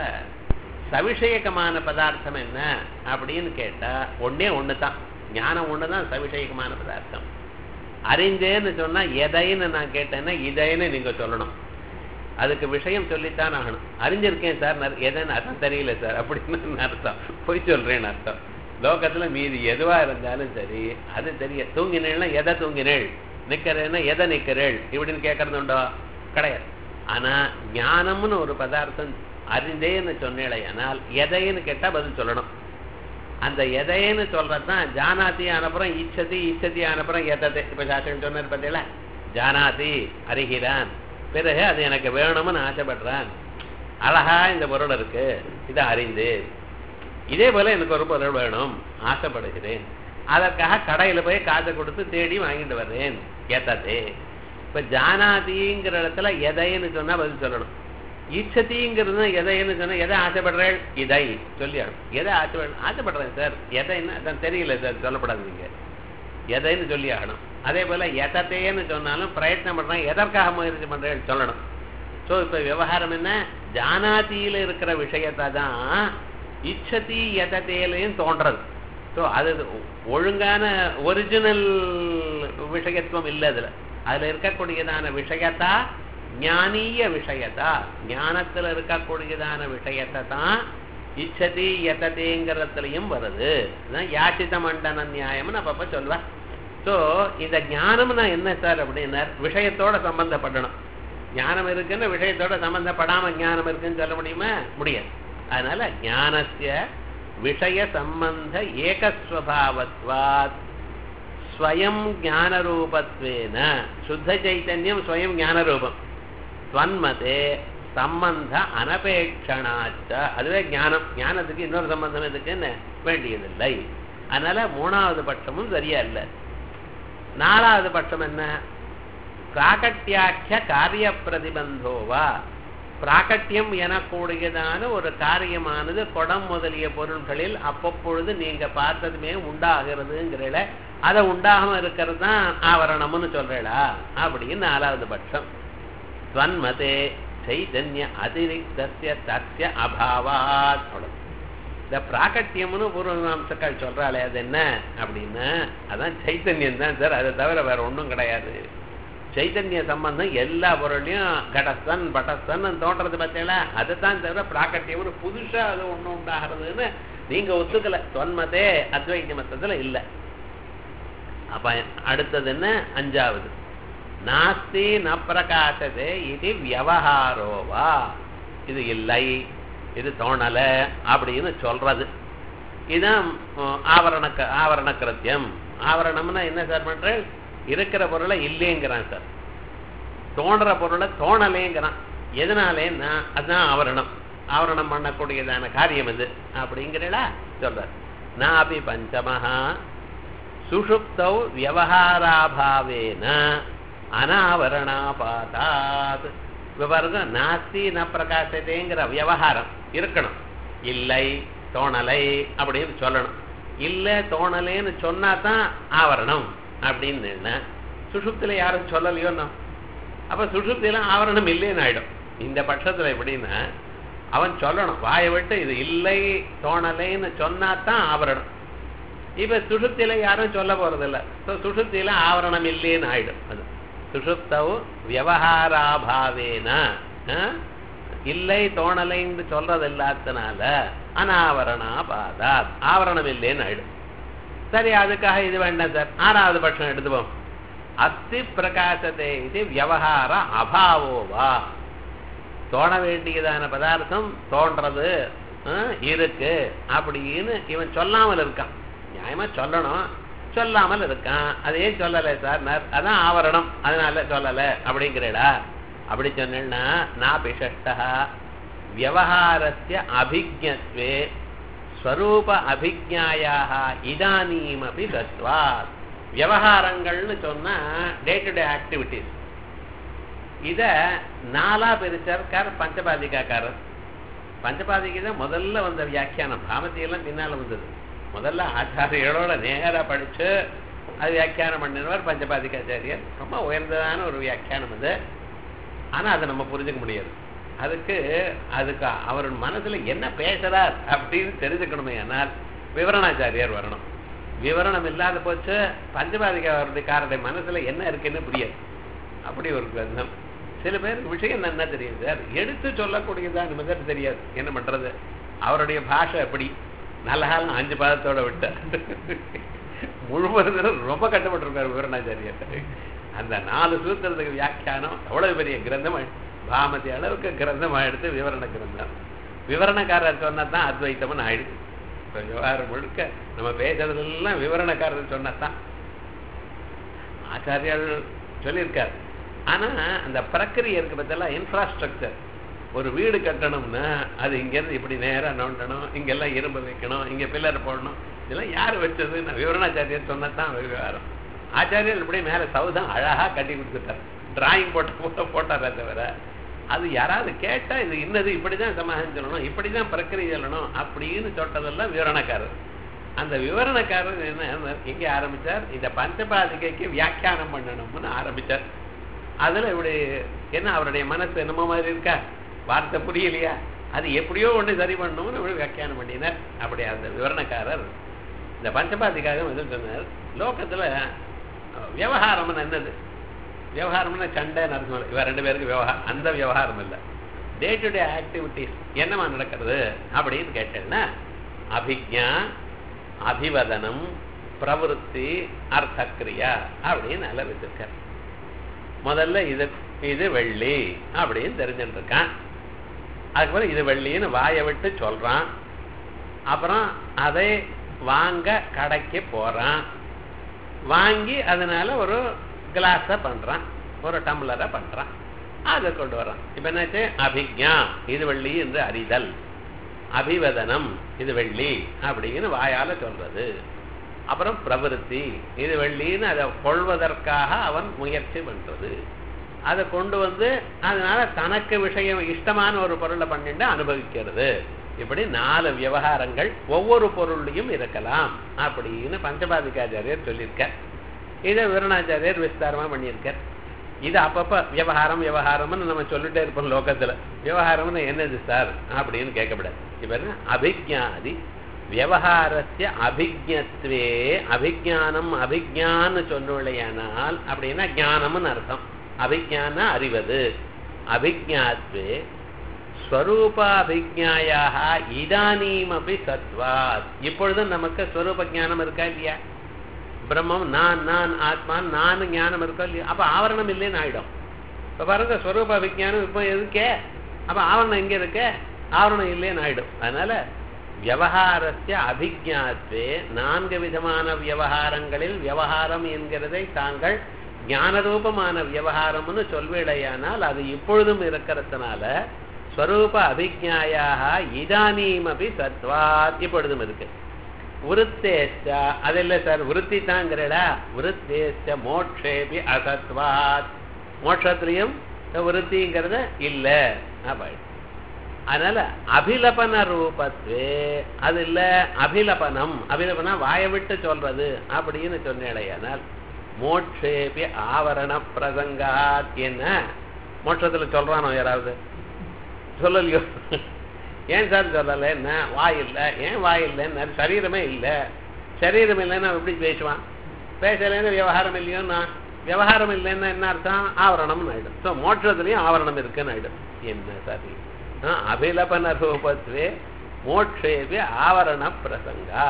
சவிஷயகமான பதார்த்தம் என்ன அப்படின்னு கேட்டா ஒண்ணே ஒன்று தான் ஞானம் ஒன்று தான் சவிஷயகமான பதார்த்தம் அறிஞ்சேன்னு சொன்னா எதைன்னு நான் கேட்டேன்னா இதைன்னு நீங்க சொல்லணும் அதுக்கு விஷயம் சொல்லித்தான் ஆகணும் அறிஞ்சிருக்கேன் சார் நான் எதைன்னு அதான் தெரியல சார் அப்படின்னு அர்த்தம் பொய் சொல்றேன்னு அர்த்தம் லோகத்துல மீதி எதுவா இருந்தாலும் சரி அது தெரிய தூங்கினேன்னா எதை தூங்கினேள் நிக்கிறேன்னா எதை நிக்கிறேள் இப்படின்னு கேட்கறது உண்டோ கிடையாது ஆனா ஞானம்னு ஒரு பதார்த்தம் அறிந்தேன்னு சொன்னேளையானால் எதைன்னு கேட்டா பதில் சொல்லணும் அந்த எதைன்னு சொல்றதுதான் ஜானாதி அனுப்புறம் இச்சதி இச்சதி அனுப்புறம் எதது இப்ப சாஸ்திரம் சொன்னார் பார்த்தீங்களா ஜானாதி அறிகிறான் பிறகு அது எனக்கு வேணும்னு ஆசைப்படுறான் அழகா இந்த பொருள் இருக்கு இதை அறிந்து இதே போல எனக்கு ஒரு பொருள் வேணும் ஆசைப்படுகிறேன் அதற்காக கடையில போய் காசை கொடுத்து தேடி வாங்கிட்டு வர்றேன் எத்ததே இப்ப ஜானாதிங்கிற இடத்துல எதைன்னு சொன்னா பதில் சொல்லணும் இச்சதிங்கிறது எதைன்னு சொன்னா எதை ஆசைப்படுறேன் இதை சொல்லி எதை ஆசைப்பட ஆசைப்படுறேன் சார் எதைன்னு அதான் தெரியல சார் சொல்லப்படாது நீங்க எதைன்னு சொல்லி ஆகணும் அதே போல எதத்தைன்னு சொன்னாலும் பிரயத்னம் பண்றேன் எதற்காக முயற்சி பண்றேன் சொல்லணும் ஸோ இப்ப விவகாரம் என்ன ஜானாதியில இருக்கிற விஷயத்தை தான் இச்சதி எதத்தையிலையும் தோன்றது ஸோ அது ஒழுங்கான ஒரிஜினல் விஷயத்துவம் இல்லை அதுல அதுல இருக்கக்கூடியதான விஷயத்தா ஞானீய விஷயத்தா ஞானத்துல இருக்கக்கூடியதான விஷயத்தை தான் இச்சதி எத்ததேங்கிறதுலையும் வருது இதுதான் யாச்சித மண்டன நியாயம்னு அப்பப்ப சொல்லுவேன் ஸோ இந்த ஞானம்னா என்ன சார் அப்படின்னா விஷயத்தோட சம்பந்தப்படணும் ஞானம் இருக்குன்னு விஷயத்தோட சம்பந்தப்படாம ஞானம் இருக்குன்னு சொல்ல முடியுமா முடியாது அதனால ஞானஸ்ய விஷய சம்பந்த ஏகஸ்வபாவத்வாத் ஸ்வயம் ஞானரூபத்வேன சுத்த சைத்தன்யம் ஸ்வயம் ஞானரூபம் ஸ்வன்மதே சம்பந்த அனபேட்சணாச்ச அதுவே ஞானம் ஞானத்துக்கு இன்னொரு சம்பந்தம் எதுக்குன்னு வேண்டியதில்லை அதனால மூணாவது பட்சமும் சரியா இல்லை நாலாவது பட்சம் என்ன பிராகட்டியாக்கிய காரிய பிரதிபந்தோவா பிராகட்டியம் எனக்கூடியதான ஒரு காரியமானது குடம் முதலிய பொருள்களில் அப்பப்பொழுது நீங்க பார்த்ததுமே உண்டாகிறதுங்கிறல அதை உண்டாகாம இருக்கிறது தான் ஆவரணம்னு சொல்றா அப்படின்னு நாலாவது பட்சம் ஸ்வன்மதே சைதன்ய அதிரிக்தஸ்ய தஸ்ய அபாவாத் அவ்வளவு இந்த பிராகட்டியம்னு பூர்வமாம்சக்கால் சொல்றாளே அது என்ன அப்படின்னா அதான் சைத்தன்யம் தான் சார் அதை தவிர வேற ஒன்றும் கிடையாது சைத்தன்ய சம்பந்தம் எல்லா பொருளையும் கடஸ்தன் பட்டஸ்தன் தோன்றது பார்த்தீங்களா அதை தான் தவிர பிராகட்டியம்னு புதுசா அது ஒண்ணு உண்டாகிறதுன்னு நீங்க ஒத்துக்கல தொன்மதே அத்வைத்த மத்தத்துல இல்லை அப்ப அடுத்தது என்ன அஞ்சாவது நாஸ்தி ந பிரகாசதே இது வியவஹாரோவா இது இல்லை இது தோணல அப்படின்னு சொல்றது இதுதான் ஆவரண ஆவரண கிருத்தியம் ஆவரணம்னா என்ன சார் பண்ற இருக்கிற பொருளை இல்லைங்கிறான் சார் தோன்ற பொருளை தோணலேங்கிறான் எதனாலேன்னா அதுதான் ஆவரணம் ஆவரணம் பண்ணக்கூடியதான காரியம் இது அப்படிங்கிறா சொல்ற நாபி பஞ்சமஹா சுஷுப்தௌ வியவஹாராபாவேன அனாவரணாபாதாத் பாருங்க நாஸ்தி ந பிரகாசத்தேங்கிற விவகாரம் இருக்கணும் இல்லை தோணலை அப்படின்னு சொல்லணும் இல்ல தோணலேன்னு சொன்னா தான் ஆவரணம் அப்படின்னு என்ன சுஷுப்தில யாரும் சொல்லலையோன்னா அப்ப சுஷுப்தில ஆவரணம் இல்லைன்னு ஆயிடும் இந்த பட்சத்துல எப்படின்னா அவன் சொல்லணும் வாயை விட்டு இது இல்லை தோணலைன்னு சொன்னா தான் ஆவரணம் இப்ப சுஷுப்தில யாரும் சொல்ல போறது இல்ல சுஷுப்தியில ஆவரணம் இல்லைன்னு ஆயிடும் அது சுஷுப்தவ் வியவஹாராபாவேன இல்லை தோணலைன்னு சொல்றது இல்லாதனால அனாவரணா பாதா ஆவரணம் இல்லைன்னு ஆயிடும் சரி அதுக்காக இது வேண்டாம் சார் ஆறாவது பட்சம் எடுத்துப்போம் அஸ்தி பிரகாசத்தை இது வியவஹார அபாவோவா தோண வேண்டியதான பதார்த்தம் தோன்றது இருக்கு அப்படின்னு இவன் சொல்லாமல் இருக்கான் நியாயமா சொல்லணும் சொல்லாமல் இருக்கான் அதையே சொல்லலை சார் அதான் ஆவரணம் அதனால சொல்லலை அப்படிங்கிறடா அப்படி சொன்னா நான் பிஷஷ்டா வியவஹாரஸ்ய அபிஜத்வே ஸ்வரூப அபிஜாயாக இதானீமபி தத்வாத் விவகாரங்கள்னு சொன்னா டே டு டே ஆக்டிவிட்டிஸ் இத நாலா பிரிச்சார் பஞ்சபாதிகாக்காரர் பஞ்சபாதிக்கு தான் முதல்ல வந்த வியாக்கியானம் பாமதியெல்லாம் பின்னால வந்தது முதல்ல ஆச்சாரியர்களோட நேரா படிச்சு அது வியாக்கியானம் பண்ணினவர் பஞ்சபாதிகாச்சாரியர் ரொம்ப உயர்ந்ததான ஒரு வியாக்கியானம் அது ஆனா அதை நம்ம புரிஞ்சுக்க முடியாது அதுக்கு அதுக்கு அவர் மனசுல என்ன பேசுறார் அப்படின்னு தெரிஞ்சுக்கணுமே ஆனால் விவரணாச்சாரியார் வரணும் விவரணம் இல்லாத போச்சு பஞ்சபாதிகாரருடைய மனசுல என்ன இருக்குன்னு புரியாது அப்படி ஒரு கிரந்தம் சில பேர் விஷயம் என்ன தெரியும் சார் எடுத்து சொல்லக்கூடியதா நமக்கு தெரியாது என்ன பண்றது அவருடைய பாஷை எப்படி நல்ல காலம் அஞ்சு பாதத்தோட விட்ட முழுவதும் ரொம்ப கட்டுப்பட்டிருக்காரு விவரணாச்சாரியர் அந்த நாலு சூத்திரத்துக்கு வியாக்கியானம் எவ்வளவு பெரிய கிரந்தம் பாமதி அளவுக்கு கிரந்தம் எடுத்து விவரண கிரந்தம் விவரணக்காரர் சொன்னா தான் அத்வைத்தம்னு ஆயிடுச்சு இப்போ விவகாரம் முழுக்க நம்ம பேசுறதெல்லாம் விவரணக்காரர் சொன்னா தான் ஆச்சாரியால் சொல்லியிருக்கார் ஆனா அந்த பிரக்கிரியை இருக்க பத்தெல்லாம் இன்ஃப்ராஸ்ட்ரக்சர் ஒரு வீடு கட்டணும்னா அது இங்கேருந்து இப்படி நேராக நோண்டணும் இங்கெல்லாம் இரும்பு வைக்கணும் இங்கே பில்லர் போடணும் இதெல்லாம் யார் வச்சது நான் விவரணாச்சாரியர் சொன்னதான் விவகாரம் ஆச்சாரியர் இப்படி மேலே சவுதம் அழகாக கட்டி கொடுத்துட்டார் டிராயிங் போட்டு போட்ட போட்டாரே தவிர அது யாராவது கேட்டால் இது இன்னது இப்படி தான் சமாதானம் சொல்லணும் இப்படி தான் பிரக்கிரியை சொல்லணும் அப்படின்னு சொன்னதெல்லாம் விவரணக்காரர் அந்த விவரணக்காரர் என்ன எங்கே ஆரம்பித்தார் இந்த பஞ்சபாதிகைக்கு வியாக்கியானம் பண்ணணும்னு ஆரம்பித்தார் அதில் இப்படி என்ன அவருடைய மனசு என்னமோ மாதிரி இருக்கா வார்த்தை புரியலையா அது எப்படியோ ஒன்று சரி பண்ணணும்னு இப்படி வியாக்கியானம் பண்ணினார் அப்படி அந்த விவரணக்காரர் இந்த பஞ்சபாதிக்காக வந்து சொன்னார் லோகத்தில் விவகாரம்னு என்னது விவகாரம்னா சண்டை நடக்கணும் இவ ரெண்டு பேருக்கு விவகாரம் அந்த விவகாரம் இல்லை டே டு டே ஆக்டிவிட்டிஸ் என்னமா நடக்கிறது அப்படின்னு கேட்டேன்னா அபிஜா அபிவதனம் பிரவருத்தி அர்த்தக்கிரியா அப்படின்னு நல்லா வச்சிருக்கார் முதல்ல இது இது வெள்ளி அப்படின்னு தெரிஞ்சுட்டு இருக்கான் அதுக்கப்புறம் இது வெள்ளின்னு வாயை விட்டு சொல்றான் அப்புறம் அதை வாங்க கடைக்கு போறான் வாங்கி அதனால ஒரு கிளாஸை பண்றான் ஒரு டம்ளரை பண்றான் அதை கொண்டு வர்றான் இப்ப என்னாச்சு அபிஜா இது வெள்ளி என்று அறிதல் அபிவதனம் இது வெள்ளி அப்படின்னு வாயால சொல்றது அப்புறம் பிரவருத்தி இது வெள்ளின்னு அதை கொள்வதற்காக அவன் முயற்சி பண்றது அதை கொண்டு வந்து அதனால தனக்கு விஷயம் இஷ்டமான ஒரு பொருளை பண்ணிட்டு அனுபவிக்கிறது இப்படி நாலு விவகாரங்கள் ஒவ்வொரு பொருளையும் இருக்கலாம் அப்படின்னு பஞ்சபாதிகாச்சாரியர் சொல்லியிருக்கார் இதை விவரணாச்சாரியர் விஸ்தாரமா பண்ணியிருக்கார் இது அப்பப்ப விவகாரம் விவகாரம்னு நம்ம சொல்லிட்டே இருப்போம் லோகத்துல விவகாரம்னு என்னது சார் அப்படின்னு கேட்கப்படாது இப்ப என்ன அபிஜாதி விவகாரத்திய அபிஜத்வே அபிஜானம் அபிஜான்னு சொல்லுவில்லையானால் அப்படின்னா ஞானம்னு அர்த்தம் அபிஜான அறிவது அபிஜாத்வே ஸ்வரூபாபிஜாயாக இதானீமபி சத்வாத் இப்பொழுதும் நமக்கு ஸ்வரூப ஞானம் இருக்கா இல்லையா பிரம்மம் நான் நான் ஆத்மான் நான் ஞானம் இருக்கா இல்லையா அப்ப ஆவரணம் இல்லைன்னு ஆயிடும் இப்ப பாருங்க ஸ்வரூப விஜானம் இப்போ இருக்கே அப்ப ஆவரணம் எங்க இருக்க ஆவரணம் இல்லைன்னு ஆயிடும் அதனால விவகாரத்திய அபிஜாத்வே நான்கு விதமான விவகாரங்களில் விவகாரம் என்கிறதை தாங்கள் ஞானரூபமான விவகாரம்னு சொல்வேடையானால் அது இப்பொழுதும் இருக்கிறதுனால ஸ்வரூப அபிஜாயாக இதானீமபி சத்வாத் இப்பொழுதும் இருக்கு விருத்தேஷ்ட அது இல்லை சார் விருத்தி தாங்கிறடா விருத்தேஷ்ட மோட்சேபி அசத்வாத் மோட்சத்திலையும் விருத்திங்கிறது இல்லை அப்படி அதனால அபிலபன ரூபத்வே அது இல்ல அபிலபனம் அபிலபனம் வாயை விட்டு சொல்றது அப்படின்னு சொன்னேடையானால் மோட்சேபி ஆவரண பிரசங்காத் என்ன மோட்சத்துல சொல்றானோ யாராவது சொல்லலையோ ஏன் சார் சொல்லலை என்ன வாய் இல்லை ஏன் வாய் இல்லைன்னு சரீரமே இல்லை சரீரம் இல்லைன்னா எப்படி பேசுவான் பேசலைன்னு விவகாரம் இல்லையோன்னா விவகாரம் இல்லைன்னா என்ன அர்த்தம் ஆவரணம்னு ஆயிடும் ஸோ மோட்சத்துலையும் ஆவரணம் இருக்குன்னு ஆயிடும் என்ன சரி அபிலபன ரூபத்வே மோட்சேபி ஆவரண பிரசங்கா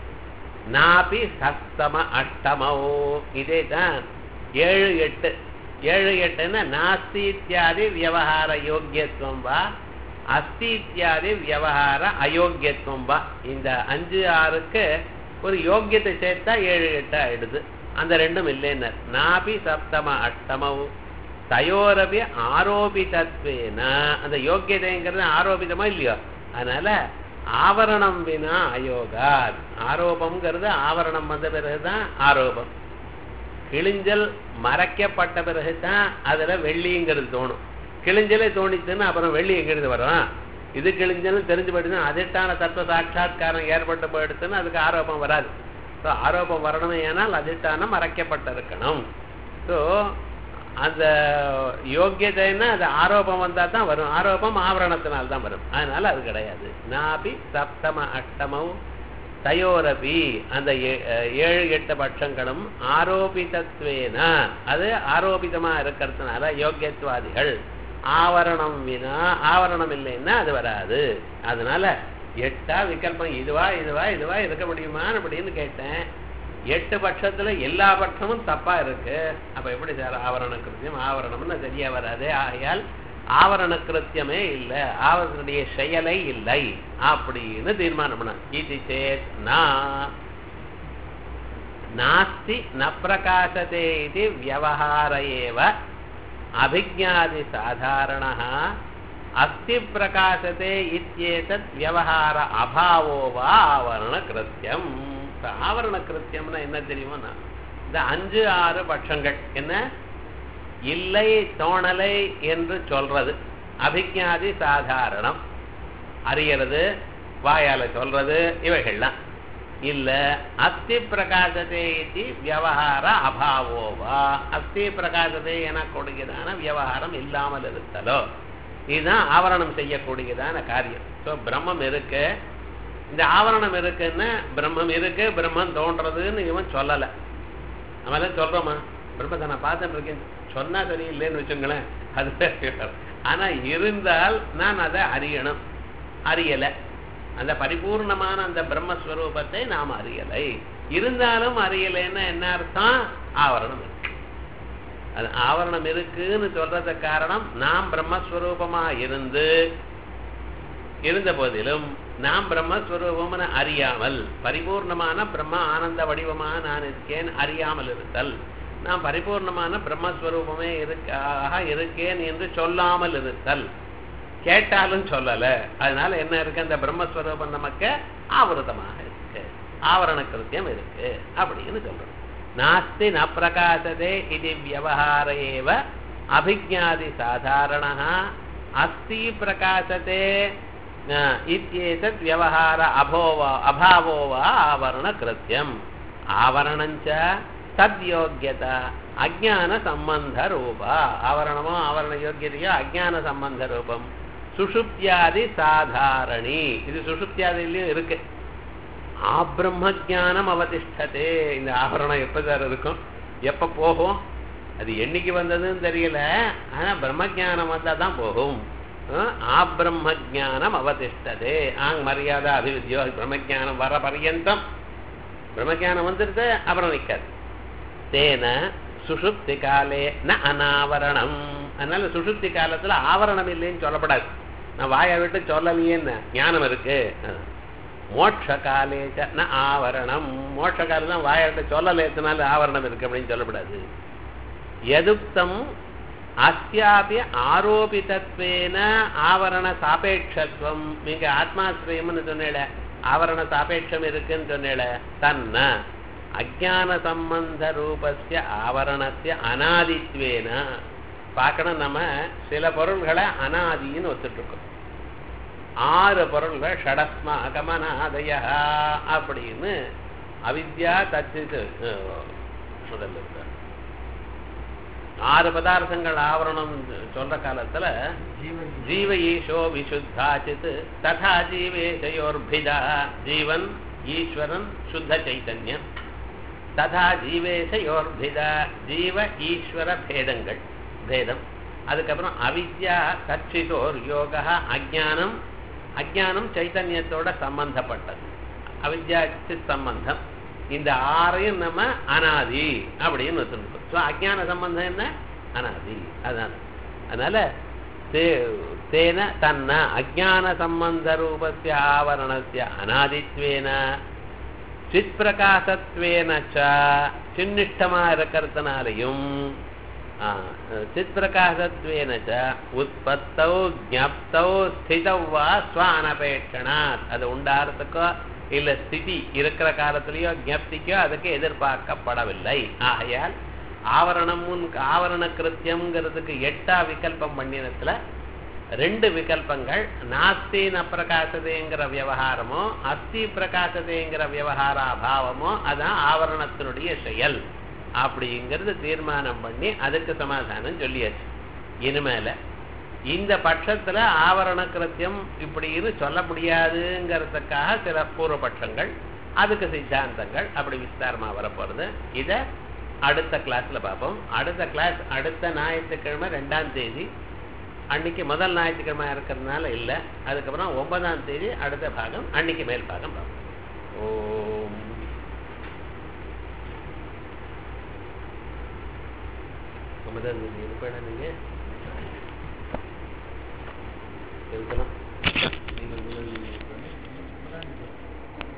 நாபி சப்தம அஷ்டமோ இதே தான் ஏழு எட்டு ஏழு எட்டுன்னா நாஸ்தி இத்தியாதி வியவஹார யோக்கியத்துவம் வா அஸ்தி இத்தியாதி வியவஹார அயோக்கியத்துவம் வா இந்த அஞ்சு ஆறுக்கு ஒரு யோக்கியத்தை சேர்த்தா ஏழு எட்டு ஆயிடுது அந்த ரெண்டும் இல்லைன்னு நாபி சப்தம அஷ்டமவு தயோரபி ஆரோபிதத்வேன அந்த யோக்கியதைங்கிறது ஆரோபிதமா இல்லையோ அதனால ஆவரணம் வினா அயோகா ஆரோபம்ங்கிறது ஆவரணம் வந்த பிறகுதான் ஆரோபம் கிழிஞ்சல் மறைக்கப்பட்ட பிறகுதான் அதுல வெள்ளிங்கிறது தோணும் கிழிஞ்சலே தோணிச்சுன்னா அப்புறம் வெள்ளி எங்கிருந்து வரும் இது கிழிஞ்சன்னு தெரிஞ்சு போயிடுச்சுன்னா அதிஷ்டான தத்துவ சாட்சா்காரம் ஏற்பட்டு போயிடுச்சுன்னு அதுக்கு ஆரோபம் வராது ஸோ ஆரோபம் வரணும் ஏனால் அதிஷ்டானம் மறைக்கப்பட்டிருக்கணும் ஸோ அந்த யோக்கியதைன்னா அது ஆரோபம் வந்தால் தான் வரும் ஆரோபம் ஆவரணத்தினால் தான் வரும் அதனால அது கிடையாது நாபி சப்தம அஷ்டமம் தயோரபி அந்த ஏ- ஏழு எட்டு பட்சங்களும் ஆரோபிதத்வேன அது ஆரோபிதமா இருக்கிறதுனால யோக்கியத்துவாதிகள் ஆவரணம் வினா ஆவரணம் இல்லைன்னா அது வராது அதனால எட்டா விகல்பம் இதுவா இதுவா இதுவா இருக்க முடியுமா அப்படின்னு கேட்டேன் எட்டு பட்சத்துல எல்லா பட்சமும் தப்பா இருக்கு அப்ப எப்படி சார் ஆவரண கிருத்தியம் ஆவரணம்னு சரியா வராது ஆகையால் ஆவரண கிருத்தியமே இல்லை ஆவரனுடைய செயலை இல்லை அப்படின்னு தீர்மானம் பண்ண இது சேத் நான் நாஸ்தி ந பிரகாசதே இது வியவஹார ஏவ அபிஜாதி சாதாரண அஸ்தி பிரகாசதே இத்யேதத் வியவஹார அபாவோ வா ஆவரண கிருத்தியம் இப்ப ஆவரண கிருத்தியம்னா என்ன தெரியுமா இந்த அஞ்சு ஆறு பட்சங்கள் என்ன இல்லை தோணலை என்று சொல்றது அபிஜாதி சாதாரணம் அறியறது வாயால சொல்றது இவைகள்லாம் இல்ல அஸ்தி பிரகாசத்தை இது வியவஹார அபாவோவா அஸ்தி பிரகாசத்தை எனக்கூடியதான வியவகாரம் இல்லாமல் இருத்தலோ இதுதான் ஆவரணம் செய்யக்கூடியதான காரியம் ஸோ பிரம்மம் இருக்கு இந்த ஆவரணம் இருக்குன்னா பிரம்மம் இருக்கு பிரம்மம் தோன்றதுன்னு இவன் சொல்லலை நம்ம எல்லாம் சொல்றோமா பிரம்மத்தை நான் பார்த்துட்டு இருக்கேன் சொன்னா சரியில்லைன்னு வச்சுங்களேன் அது வேற விஷயம். ஆனா இருந்தால் நான் அதை அறியணும் அறியல அந்த பரிபூர்ணமான அந்த பிரம்மஸ்வரூபத்தை நாம் அறியலை இருந்தாலும் அறியலைன்னா என்ன அர்த்தம் ஆவரணம் இருக்கு அது ஆவரணம் இருக்குன்னு சொல்றதுக்கு காரணம் நாம் பிரம்மஸ்வரூபமா இருந்து இருந்த போதிலும் நாம் பிரம்மஸ்வரூபம்னு அறியாமல் பரிபூர்ணமான பிரம்ம ஆனந்த வடிவமாக நான் இருக்கேன் அறியாமல் இருத்தல் நான் பரிபூர்ணமான பிரம்மஸ்வரூபமே இருக்காக இருக்கேன் என்று சொல்லாமல் இருத்தல் கேட்டாலும் சொல்லல அதனால என்ன இருக்கு அந்த பிரம்மஸ்வரூபம் நமக்கு ஆவருத்தமாக இருக்கு ஆவரண கிருத்தியம் இருக்கு அப்படின்னு சொல்றோம் நாஸ்தி ந பிரகாசதே இது வியவஹார ஏவ அபிஜாதி சாதாரண அஸ்தி பிரகாசத்தே அஹ், இத்யேதத் வியவஹார அபோவா அபாவோ வா ஆவரண கிருத்தியம் ஆவரணஞ்ச தத்யோக்கியத அஜான சம்பந்த ரூபா ஆவரணமோ ஆவரண யோக்கியதையோ அஜான சம்பந்த ரூபம் சுஷுப்தியாதி சாதாரணி இது சுஷுப்தியாதிலையும் இருக்கு ஆபிரம்ம ஜானம் அவதிஷ்டதே இந்த ஆவரணம் எப்ப சார் இருக்கும் எப்ப போகும் அது என்னைக்கு வந்ததுன்னு தெரியல ஆனா பிரம்ம ஜானம் வந்தா தான் போகும் அஹ், ஆபிரம்ம ஜானம் அவதிஷ்டதே ஆங் மரியாதை அபிவித்யோ பிரம்மஜானம் வர பர்யந்தம் பிரம்மஜானம் வந்துருது அப்புறம் நிற்காது தேன சுஷுப்தி காலே ந அனாவரணம் அதனால சுஷுப்தி காலத்துல ஆவரணம் இல்லைன்னு சொல்லப்படாது நான் வாயை விட்டு சொல்லலையேன்னு ஞானம் இருக்கு அஹ். மோட்ச காலேச்ச ந ஆவரணம் மோட்ச காலம் தான் வாயை விட்டு சொல்லலையத்தினால ஆவரணம் இருக்கு அப்படின்னு சொல்லப்படாது எதுக்தம் அஸ்யாபி ஆரோபிதத்வேன ஆவரண சாபேட்சத்துவம் நீங்க ஆத்மாசிரயம்னு சொன்னேல ஆவரண சாபேட்சம் இருக்குன்னு சொன்னேல தன்ன அஜான சம்பந்த ரூபஸ்ய ஆவரணஸ்ய அனாதித்வேன பார்க்கணும் நம்ம சில பொருள்களை அனாதின்னு ஒத்துட்டு இருக்கோம் ஆறு பொருள்கள் ஷடஸ்மா அகமனாதய அப்படின்னு அவித்யா தச்சித்து முதல்ல இருக்கு. ஆறு பதார்த்தங்கள் ஆவரணம் சொல்ற காலத்துல ஜீவ ஈஷோ விசுத்தாச்சித் ததா ஜீவேஷயோர்பிதா ஜீவன் ஈஸ்வரன் சுத்த சைத்தன்யம் ததா ஜீவேஷயோர்பிதா ஜீவ ஈஸ்வர பேதங்கள் பேதம் அதுக்கப்புறம் அவித்யா கச்சிதோர் யோகா அஜானம் அஜானம் சைத்தன்யத்தோட சம்பந்தப்பட்டது அவித்யா சித் சம்பந்தம் இந்த ஆறையும் நம்ம அனாதி அப்படின்னு வச்சுருக்கோம் ஸோ அஜான சம்பந்தம் என்ன அனாதி அதான் அதனால தே- தேன தன்ன அஜான சம்பந்த ரூபஸ்ய ஆவரணஸ்ய அனாதித்வேன சித் பிரகாசத்வேன ச சின்னிஷ்டமா இருக்கிறதுனாலையும் ஆ, சித் பிரகாசத்வேன ச உற்பத்தௌ ஜப்தௌ ஸ்திதௌ வா ஸ்வானபேட்சணாத் அது உண்டாகிறதுக்கோ இல்ல ஸ்திதி இருக்கிற காலத்திலேயோ ஜப்திக்கோ அதுக்கு எதிர்பார்க்கப்படவில்லை ஆகையால் ஆவரணம் ஆவரண கிருத்தியம்ங்கிறதுக்கு எட்டா விகல்பம் பண்ணினத்துல ரெண்டு விகல்பங்கள் நாஸ்தி ந பிரகாசதேங்கிற விவகாரமோ அஸ்தி பிரகாசதேங்கிற விவகார அபாவமோ அதான் ஆவரணத்தினுடைய செயல் அப்படிங்கிறது தீர்மானம் பண்ணி அதுக்கு சமாதானம் சொல்லியாச்சு இனிமேல இந்த பட்சத்துல ஆவரண கிருத்தியம் இப்படின்னு சொல்ல முடியாதுங்கிறதுக்காக சில பூர்வபட்சங்கள் அதுக்கு சித்தாந்தங்கள் அப்படி விஸ்தாரமா வரப்போறது இத அடுத்த கிளாஸ்ல பார்ப்போம் அடுத்த கிளாஸ் அடுத்த ஞாயிற்றுக்கிழமை ரெண்டாம் தேதி அன்னைக்கு முதல் ஞாயிற்றுக்கிழமை இருக்கிறதுனால இல்லை அதுக்கப்புறம் ஒன்பதாம் தேதி அடுத்த பாகம் அன்னைக்கு மேல் பாகம் பார்ப்போம் ஓம் ஒன்பதாம் தேதி இருப்பேன் நீங்க இருக்கலாம்